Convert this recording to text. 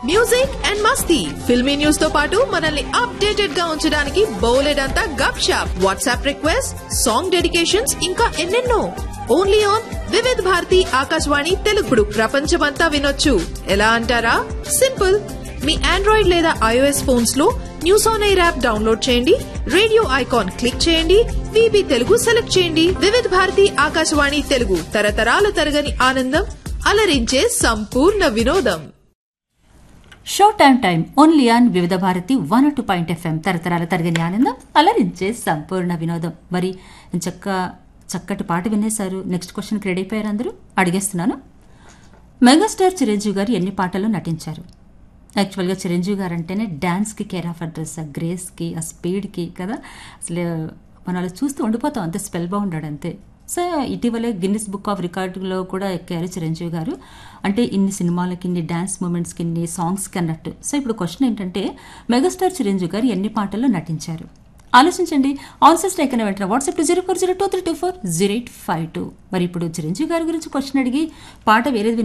music and మస్తీ filmy news తో పాటు మనల్ని అప్డేటెడ్ గా ఉంచడానికి బౌలెడంతా గప్ షాప్ వాట్సాప్ రిక్వెస్ట్ సాంగ్ డెడికేషన్స్ ఇంకా ఎన్నెన్నో ఓన్లీ ఆన్ వివిధ్ భారతి ఆకాశవాణి తెలుగుడు ప్రపంచమంతా వినొచ్చు ఎలా అంటారా సింపుల్ మీ ఆండ్రాయిడ్ లేదా ఐఓఎస్ ఫోన్స్ లో News On AIR app download చేయండి రేడియో ఐకాన్ క్లిక్ చేయండి విబి తెలుగు సెలెక్ట్ చేయండి వివిధ భారతి ఆకాశవాణి తెలుగు తరతరాల తరగని ఆనందం అలరించే సంపూర్ణ వినోదం show time time only on Vividh Bharati one two point FM తరతరాల తరగని ఆనందం అలరించే సంపూర్ణ వినోదం మరి చక్క చక్కటి పాట వినేశారు నెక్స్ట్ క్వశ్చన్కి రెడీ అయిపోయారు అందరూ అడిగేస్తున్నాను మెగాస్టార్ చిరంజీవి గారు ఎన్ని పాటల్లో నటించారు యాక్చువల్గా చిరంజీవి గారు అంటేనే డ్యాన్స్కి కేర్ ఆఫ్ అడ్రస్ ఆ గ్రేస్కి ఆ స్పీడ్కి కదా అసలు మనం అలా చూస్తూ ఉండిపోతాం అంతే స్పెల్ బాగుండాడు అంతే సో ఇటీవలే గిన్నిస్ బుక్ ఆఫ్ రికార్డులో కూడా ఎక్కారు చిరంజీవి గారు అంటే ఇన్ని సినిమాలకి ఇన్ని డ్యాన్స్ మూమెంట్స్కి ఇన్ని సాంగ్స్కి అన్నట్టు సో ఇప్పుడు క్వశ్చన్ ఏంటంటే మెగాస్టార్ చిరంజీవి గారు ఎన్ని పాటల్లో నటించారు ఆలోచించండి ఆన్సర్స్ టేకన్ వెంటనే WhatsApp to zero four zero two three two four zero eight five two మరి ఇప్పుడు చిరంజీవి గారి గురించి క్వశ్చన్ అడిగి పాట వేరేది